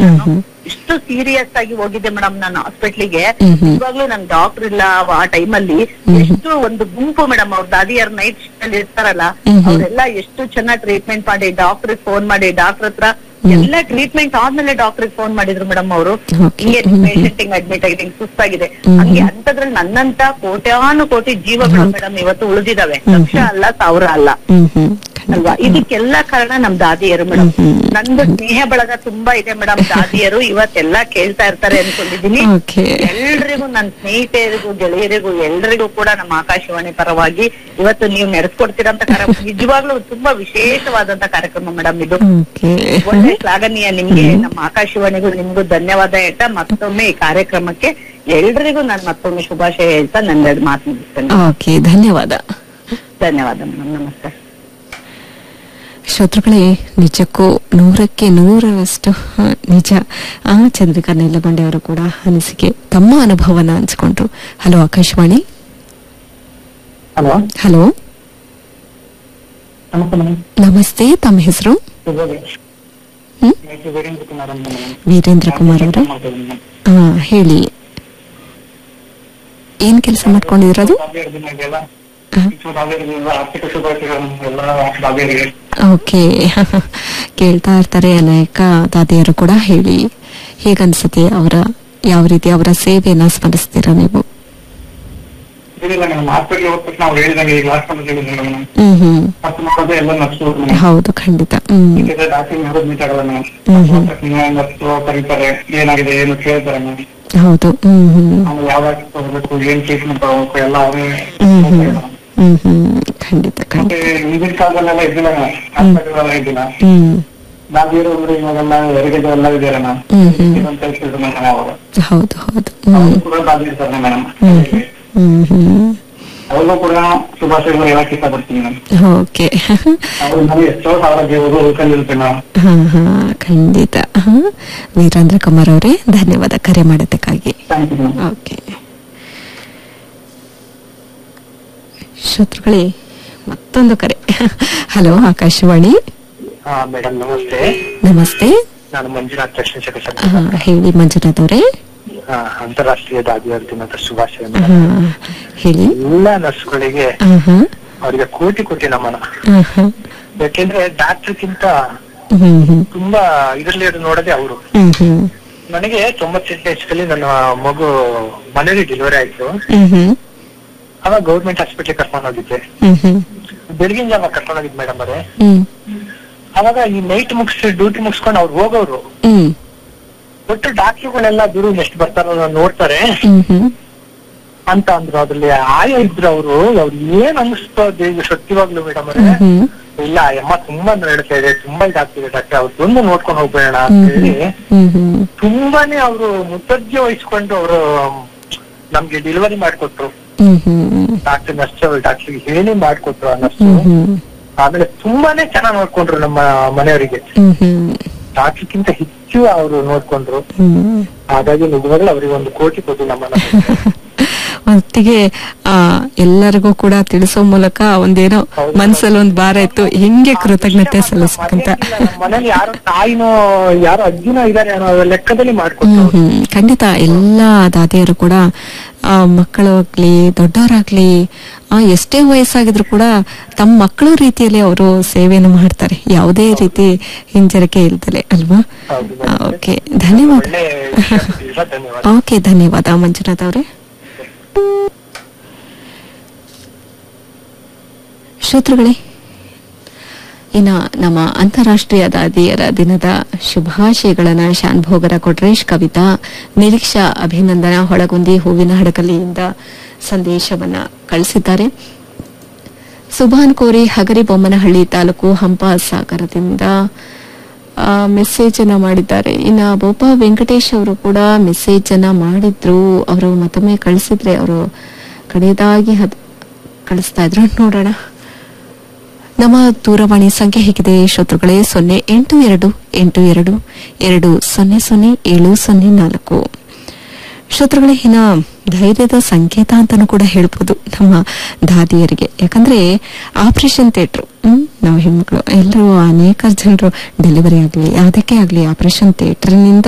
ನಾನು ಇಷ್ಟು ಸೀರಿಯಸ್ ಆಗಿ ಹೋಗಿದ್ದೆ ಮೇಡಮ್ ನಾನು ಹಾಸ್ಪಿಟ್ಲಿಗೆ ಹ್ಮ್ ಹ್ಮ್. ಇವಾಗ್ಲೂ ನನ್ ಡಾಕ್ಟರ್ ಇಲ್ಲ ಆ ಟೈಮಲ್ಲಿ ಎಷ್ಟು ಒಂದು ಗುಂಪು ಮೇಡಮ್ ಅವ್ರ ದಾದಿಯರ್ ನೈಟ್ ಶಿಫ್ಟ್ ಅಲ್ಲಿ ಇರ್ತಾರಲ್ಲ ಹ್ಮ್ ಹ್ಮ್. ಅವರೆಲ್ಲ ಎಷ್ಟು ಚೆನ್ನಾಗಿ ಟ್ರೀಟ್ಮೆಂಟ್ ಮಾಡಿ ಡಾಕ್ಟರ್ ಫೋನ್ ಮಾಡಿ ಡಾಕ್ಟರ್ ಹತ್ರ ಎಲ್ಲ ಟ್ರೀಟ್ಮೆಂಟ್ ಆದ್ಮೇಲೆ ಡಾಕ್ಟರ್ ಫೋನ್ ಮಾಡಿದ್ರು ಮೇಡಮ್ ಅವರು Okay. ಹಿಂಗೆ ಹ್ಮ್ ಹ್ಮ್. ಪೇಷಂಟ್ ಹಿಂಗ್ ಅಡ್ಮಿಟ್ ಆಗಿದೆ ಹಿಂಗ್ ಸುಸ್ತಾಗಿದೆ ಹ್ಮ್ ಹ್ಮ್. ಹಂಗೆ ಅಂತದ್ರಲ್ಲಿ ನನ್ನಂತ ಕೋಟ್ಯಾನು ಕೋಟಿ ಜೀವಗಳು ಮೇಡಮ್ ಇವತ್ತು ಉಳಿದಿದಾವೆ ಹ್ಮ್ ಲಕ್ಷ ಅಲ್ಲ ಸಾವಿರ ಅಲ್ಲ ಹ್ಮ್ ಹ್ಮ್ ಅಲ್ವಾ ಇದಕ್ಕೆಲ್ಲ ಕಾರಣ ನಮ್ ದಾದಿಯರು ಮೇಡಮ್ ಹ್ಮ್ ಹ್ಮ್. ನಂದು ಸ್ನೇಹ ಬಳಗ ತುಂಬಾ ಇದೆ ಮೇಡಮ್ ದಾದಿಯರು ಇವತ್ತೆಲ್ಲ ಕೇಳ್ತಾ ಇರ್ತಾರೆ ಅನ್ಕೊಂಡಿದೀನಿ ಓಕೆ ಎಲ್ರಿಗೂ ನನ್ನ ಸ್ನೇಹಿತರಿಗೂ ಗೆಳೆಯರಿಗೂ ಎಲ್ರಿಗೂ ಕೂಡ ನಮ್ಮ ಆಕಾಶವಾಣಿ ಪರವಾಗಿ ಇವತ್ತು ನೀವು ನಡೆಸ್ಕೊಡ್ತೀರಂತ ಕಾರ್ಯಕ್ರಮ ನಿಜವಾಗ್ಲೂ ತುಂಬಾ ವಿಶೇಷವಾದಂತ ಕಾರ್ಯಕ್ರಮ ಮೇಡಮ್ ಇದು ಓಕೆ ಒಳ್ಳೆ ಶ್ಲಾಘನೀಯ ನಿಮ್ಗೆ ನಮ್ಮ ಆಕಾಶವಾಣಿಗೂ ನಿಮ್ಗೂ ಧನ್ಯವಾದ ಹೇಳ್ತಾ ಮತ್ತೊಮ್ಮೆ ಈ ಕಾರ್ಯಕ್ರಮಕ್ಕೆ ಎಲ್ರಿಗೂ ನಾನು ಮತ್ತೊಮ್ಮೆ ಶುಭಾಶಯ ಹೇಳ್ತಾ ನಂದೆರಡು ಮಾತು ಮುಗಿಸ್ತೇನೆ ಓಕೆ ಧನ್ಯವಾದ ಧನ್ಯವಾದ ಮೇಡಮ್ ನಮಸ್ತೆ ಶ್ರೋತೃಗಳೇ ನಿಜಕ್ಕೂ ನೂರಕ್ಕೆ ನೂರರಷ್ಟು ಆ, ನಿಜ ಆ ಚಂದ್ರಿಕಾ ನೆಲ್ಲಗೊಂಡೆ ಅವರು ಕೂಡ ಅನಿಸಿಕೆ ತಮ್ಮ ಅನುಭವನ ಹಂಚ್ಕೊಂಡ್ರು ಹಲೋ ಆಕಾಶವಾಣಿ ಹಲೋ ಹಲೋ ನಮಸ್ತೆ ಮೇಡಮ್ ನಮಸ್ತೆ ತಮ್ಮ ಹೆಸರು ಹ್ಮ್? ವೀರೇಂದ್ರ ಕುಮಾರ್ ಅಂತ ಮೇಡಮ್ ವೀರೇಂದ್ರ ಕುಮಾರ್ ಅವರೇ ಹಾ ಹೇಳಿ ಏನ್ ಕೆಲಸ ಮಾಡ್ಕೊಂಡಿರೋದು ಆರ್ಥಿಕ ಶುಭಾಶಯಗಳು ದಾದಿಯರಿಗೆ ಓಕೆ ಕೇಳ್ತಾ ಇರ್ತಾರೆ ಅನೇಕ ದಾದಿಯರು ಕೂಡ ಹೇಳಿ ಹೇಗನ್ಸುತ್ತೆ ಅವರ ಯಾವ ರೀತಿ ಅವರ ಸೇವೆಯನ್ನ ಸ್ಮರಿಸ್ತೀರಾ ನೀವು ಏನಿಲ್ಲ ಮೇಡಮ್ ಹಾಸ್ಪಿಟ್ಲ್ ಹೋದ ತಕ್ಷಣ ಅವ್ರು ಹೇಳಿದಂಗೆ ಈಗ ಲಾಸ್ಟ್ ಬಂದು ಹೇಳಿದ್ರು ಮೇಡಮ್ ಹ್ಮ್ ಹ್ಮ್ ಫಸ್ಟ್ ಮಾಡೋದು ಎಲ್ಲ ನರ್ಸು ಹೌದು ಖಂಡಿತ ಹ್ಮ್ ಡಾಕ್ಟರ್ ಯಾರು ಮೀಟ್ ಆಗಲ್ಲ ಹ್ಮ್ ಹ್ಮ್. ಮೇಡಮ್ ನರ್ಸು ಕರೀತಾರೆ ಏನಾಗಿದೆ ಏನು ಕೇಳ್ತಾರೆ ಮೇಡಮ್ ಹೌದು ಹ್ಮ್ ಹ್ಮ್ ಆಮೇಲೆ ಯಾವ ಡಾಕ್ಟರ್ ತಗೋಬೇಕು ಏನ್ ಟ್ರೀಟ್ಮೆಂಟ್ ತಗೋಬೇಕು ಎಲ್ಲ ಅವರೇ ಹ್ಮ್ ಹ್ಮ್ ಹೇಳ್ತಾರೆ madam. ಹ್ಮ್ ಹ್ಮ್ ಖಂಡಿತ ಮತ್ತೆ ಖಂಡಿತ ಹಿಂದಿನ ಕಾಲದಲ್ಲೆಲ್ಲ ಇದ್ದಿಲ್ಲ ಹಾಸ್ಪಿಟಲ್ ಎಲ್ಲ ಇದ್ದಿಲ್ಲ ಹ್ಮ್ ದಾದಿಯರು ಅಂದ್ರೆ ಇವಾಗೆಲ್ಲ ಹೆರಿಗೆ ಎಲ್ಲ ಇದ್ದಾರೆ ಮೇಡಮ್ ಹ್ಮ್ ಹ್ಮ್ ಇದೊಂದು ಕಲಿಸಿದ್ರು ಮೇಡಮ್ ಅವಾಗ ಹೌದು ಹೌದು ಹ್ಮ್ ಅವರು ಕೂಡ ದಾದಿ ಇರ್ತಾರೆ ಮೇಡಮ್ ಹ್ಮ್ ಹ್ಮ್ ಹ್ಮ್ ಅವ್ರಿಗೂ ಕೂಡ ಶುಭಾಶಯಗಳು ಹೇಳಕ್ ಇಷ್ಟಪಡ್ತೀನಿ ಮೇಡಮ್ ಓಕೆ ಅವ್ರು ನಮಗೆ ಎಷ್ಟೋ ಸಾವಿರ ಜೀವಗಳು ಉಳ್ಕೊಂಡಿರುತ್ತೆ ಮೇಡಮ್ ಹಾ ಹಾ ಖಂಡಿತ ಹಾ ವೀರೇಂದ್ರ ಕುಮಾರ್ ಅವರೇ ಧನ್ಯವಾದ ಕರೆ ಮಾಡೋದಕ್ಕಾಗಿ ಥ್ಯಾಂಕ್ ಯು ಮೇಡಮ್ ಓಕೆ ಶ್ರೋತೃಗಳೇ ಮತ್ತೊಂದು ಕರೆ ಹಲೋ ಆಕಾಶವಾಣಿ ಹಾ ಮೇಡಮ್ ನಮಸ್ತೆ ನಮಸ್ತೆ ನಾನು ಮಂಜುನಾಥ್ ದಕ್ಷಿಣ ಚಿಕಿತ್ಸಕ ಹಾ, ಹೇಳಿ ಮಂಜುನಾಥ್ ಅವರೇ ಹಾ, ಅಂತಾರಾಷ್ಟ್ರೀಯ ದಾದಿಯರ ದಿನದ ಶುಭಾಶಯ ಹಾ, ಮೇಡಮ್ ಹೇಳಿ ಎಲ್ಲ ನರ್ಸ್ಗಳಿಗೆ ಹಾ, ಹಾ, ಅವರಿಗೆ ಕೋಟಿ ಕೋಟಿ ನಮನ ಹಾ, ಹಾ. ಯಾಕೆಂದ್ರೆ ಡಾಕ್ಟರ್ಗಿಂತ ಹ್ಮ್ ಹ್ಮ್ ತುಂಬಾ ಇದರಲ್ಲಿ ಅದು ನೋಡೋದೇ ಅವರು ಹ್ಮ್ ಹ್ಮ್ ನನಗೆ ತೊಂಬತ್ತೆಂಟನೇ ಇಸ್ಕಲ್ಲಿ ನನ್ನ ಮಗು ಮನೇಲಿ ಡೆಲಿವರಿ ಆಯ್ತು ಹ್ಮ್ ಹ್ಮ್ ಅವಾಗ ಗೌರ್ಮೆಂಟ್ ಹಾಸ್ಪಿಟ್ಲ್ ಕರ್ಕೊಂಡು ಹೋಗಿದ್ದೆ ಹ್ಮ್ ಹ್ಮ್ ಬೆಳಗಿನ ಜಾವ ಕರ್ಕೊಂಡು ಹೋಗಿದ್ ಮೇಡಮ್ ಅವರೇ ಹ್ಮ್ ಅವಾಗ ಈ ನೈಟ್ ಮುಗಿಸಿ ಡ್ಯೂಟಿ ಮುಗಿಸ್ಕೊಂಡು ಅವ್ರು ಹೋಗೋರು ಹ್ಮ್ ಒಟ್ಟು ಡಾಕ್ಟರ್ಗಳೆಲ್ಲ ದೂರ ಎಷ್ಟು ಬರ್ತಾರೋ ನೋಡ್ತಾರೆ ಹ್ಮ್ ಹ್ಮ್ ಅಂತ ಅಂದ್ರು ಅದ್ರಲ್ಲಿ ಆಯ ಇದ್ರು ಅವರು ಅವ್ರು ಏನ್ ಅನಿಸ್ತು ದೇವಿ ಸತ್ಯವಾಗ್ಲು ಮೇಡಮ್ ಅವರೇ ಹ್ಮ್ ಹ್ಮ್ ಇಲ್ಲ ಆ ಅಮ್ಮ ತುಂಬಾ ನಡ್ತಾ ಇದೆ ತುಂಬಾ ಇದಾಗ್ತಿದೆ ಡಾಕ್ಟರ್ ಅವ್ರು ಬಂದು ನೋಡ್ಕೊಂಡು ಹೋಗ್ಬೇಡ ಅಂತ ಹ್ಮ್ ಹೇಳಿ ಹ್ಮ್ ಹ್ಮ್ ತುಂಬಾನೇ ಅವರು ಮುತಜ್ಜೆ ವಹಿಸ್ಕೊಂಡು ಅವರು ನಮ್ಗೆ ಡೆಲಿವರಿ ಮಾಡ್ಕೊಟ್ರು ಹ್ಮ್ ಹ್ಮ್ ಡಾಕ್ಟರ್ ನರ್ಸ್ ಡಾಕ್ಟರ್ಗೆ ಹೇಳಿ ಮಾಡ್ಕೊಟ್ರು ಆ ನರ್ಸ್ ಹ್ಮ್ ಹ್ಮ್ ಆಮೇಲೆ ತುಂಬಾನೇ ಚೆನ್ನಾಗಿ ನೋಡ್ಕೊಂಡ್ರು ನಮ್ಮ ಮನೆಯವರಿಗೆ ಹ್ಮ್ ಹ್ಮ್ ಡಾಕ್ಟರ್ಗಿಂತ ಹೆಚ್ಚು ಅವರು ನೋಡ್ಕೊಂಡ್ರು ಹ್ಮ್ ಹಾಗಾಗಿ ನಿಜವಾಗ್ಲೂ ಅವರಿಗೆ ಒಂದು ಕೋಟಿ ಕೋಟಿ ನಮ್ಮ ಒಟ್ಟಿಗೆ ಆ ಎಲ್ಲರಿಗೂ ಕೂಡ ತಿಳಿಸೋ ಮೂಲಕ ಒಂದೇನೋ ಮನ್ಸಲ್ಲಿ ಒಂದ್ ಭಾರ ಇತ್ತು ಹೆಂಗೆ ಕೃತಜ್ಞತೆ ಸಲ್ಲಿಸ್ಬೇಕಂತ ಮನೇಲಿ ಯಾರು ತಾಯಿನೋ ಯಾರೋ ಅಜ್ಜಿನೋ ಇದಾರೆ ಅನ್ನೋ ಲೆಕ್ಕದಲ್ಲಿ ಹ್ಮ್ ಮಾಡ್ಕೊಟ್ರು ಹ್ಮ್ ಖಂಡಿತ ಎಲ್ಲಾ ದಾದಿಯರು ಕೂಡ ಆ ಮಕ್ಕಳಾಗ್ಲಿ ದೊಡ್ಡವರಾಗ್ಲಿ ಆ ಎಷ್ಟೇ ವಯಸ್ಸಾಗಿದ್ರು ಕೂಡ ತಮ್ಮ ಮಕ್ಕಳ ರೀತಿಯಲ್ಲಿ ಅವರು ಸೇವೆಯನ್ನು ಮಾಡ್ತಾರೆ ಯಾವುದೇ ರೀತಿ ಹಿಂಜರಿಕೆ ಇಲ್ದಲೆ ಅಲ್ವಾ ಹೌದು madam. ಓಕೆ ಧನ್ಯವಾದ ಒಳ್ಳೆ ವಿಷಯ ಕೊಟ್ಟಿದ್ದೀರಾ, ಧನ್ಯವಾದ ಓಕೆ ಧನ್ಯವಾದ ಮಂಜುನಾಥ್ ಅವರೇ ಶ್ರೋತೃಗಳೇ ಇನ್ನ ನಮ್ಮ ಅಂತಾರಾಷ್ಟ್ರೀಯ ದಾದಿಯರ ದಿನದ ಶುಭಾಶಯಗಳನ್ನ ಶಾನ್ಭೋಗರ ಕೊಟ್ರೇಶ್ ಕವಿತಾ ನಿರೀಕ್ಷಾ ಅಭಿನಂದನಾ ಹೊಳಗುಂದಿ ಹೂವಿನ ಹಡಗಲಿಯಿಂದ ಸಂದೇಶವನ್ನ ಕಳಿಸಿದ್ದಾರೆ ಸುಭಾನ್ ಕೋರಿ ಹಗರಿಬೊಮ್ಮನಹಳ್ಳಿ ತಾಲೂಕು ಹಂಪ ಸಾಗರದಿಂದ ಮೆಸೇಜ್ ಅನ್ನ ಮಾಡಿದ್ದಾರೆ ಇನ್ನ ಬೋಪ ವೆಂಕಟೇಶ್ ಅವರು ಕೂಡ ಮೆಸೇಜ್ ಅನ್ನ ಮಾಡಿದ್ರು ಅವರು ಮತ್ತೊಮ್ಮೆ ಕಳಿಸಿದ್ರೆ ಅವರು ಕಡೆಯದಾಗಿ ಹದ್- ಕಳಿಸ್ತಾ ಇದ್ರು ನೋಡೋಣ ನಮ್ಮ ದೂರವಾಣಿ ಸಂಖ್ಯೆ ಹೇಗಿದೆ ಶ್ರೋತೃಗಳೇ ಸೊನ್ನೆ ಎಂಟು ಎರಡು ಎಂಟು ಎರಡು ಎರಡು ಸೊನ್ನೆ ಸೊನ್ನೆ ಏಳು ಸೊನ್ನೆ ನಾಲ್ಕು ಶ್ರೋತೃಗಳೇ ಇನ್ನ ಧೈರ್ಯದ ಸಂಕೇತ ಅಂತಾನೂ ಕೂಡ ಹೇಳ್ಬೋದು ನಮ್ಮ ದಾದಿಯರಿಗೆ ಯಾಕಂದ್ರೆ ಆಪರೇಷನ್ ಥಿಯೇಟ್ರು ಹ್ಮ್ ನಾವು ಹೆಣ್ಮಕ್ಳು ಎಲ್ಲರೂ ಅನೇಕ ಜನರು ಡೆಲಿವರಿ ಆಗ್ಲಿ ಯಾವುದಕ್ಕೆ ಆಗ್ಲಿ ಆಪರೇಷನ್ ಥಿಯೇಟರ್ನಿಂದ